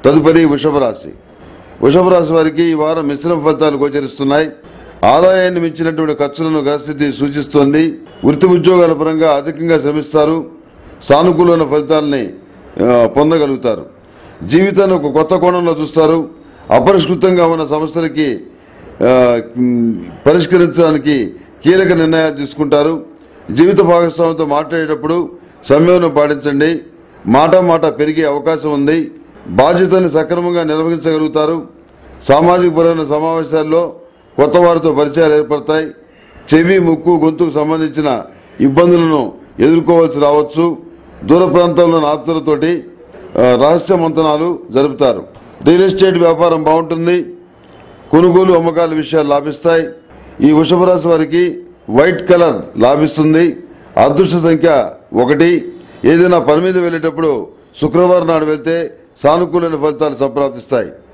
తదుపరి వృషభ రాశి వృషభ రాశి వారికి ఈ వారం మిశ్రమ ఫలితాలు గోచరిస్తున్నాయి ఆదాయాన్ని మించినటువంటి ఖర్చులను గ్రహస్థితి సూచిస్తోంది వృత్తి ఉద్యోగాల పరంగా అధికంగా శ్రమిస్తారు సానుకూలమైన ఫలితాలని ఆ, పొందగలుగుతారు జీవితాన్ని ఒక కొత్త కోణంలో చూస్తారు అపరిష్కృతంగా ఉన్న సమస్యలకి ఆ, ఉమ్, పరిష్కరించడానికి కీలక నిర్ణయాలు తీసుకుంటారు జీవిత భాగస్వామితో మాట్లాడేటప్పుడు సంయమనం పాటించండి మాట మాట పెరిగే అవకాశం ఉంది బాధ్యతల్ని సక్రమంగా నిర్వహించగలుగుతారు సామాజిక పరమైన సమావేశాల్లో కొత్త వారితో పరిచయాలు ఏర్పడతాయి చెవి ముక్కు గొంతుకు సంబంధించిన ఇబ్బందులను ఎదుర్కోవాల్సి రావచ్చు దూర ప్రాంతంలో ఆప్తులతోటి ఆ, రహస్య మంతనాలు జరుపుతారు రియల్ ఎస్టేట్ వ్యాపారం బాగుంటుంది కొనుగోలు అమ్మకాల విషయాలు లాభిస్తాయి ఈ వృషభ రాశి వారికి వైట్ కలర్ లాభిస్తుంది అదృష్ట సంఖ్య ఒకటి ఏదైనా పని మీద వెళ్ళేటప్పుడు శుక్రవారం నాడు వెళ్తే సానుకూలమైన ఫలితాలు సంప్రాప్తిస్తాయి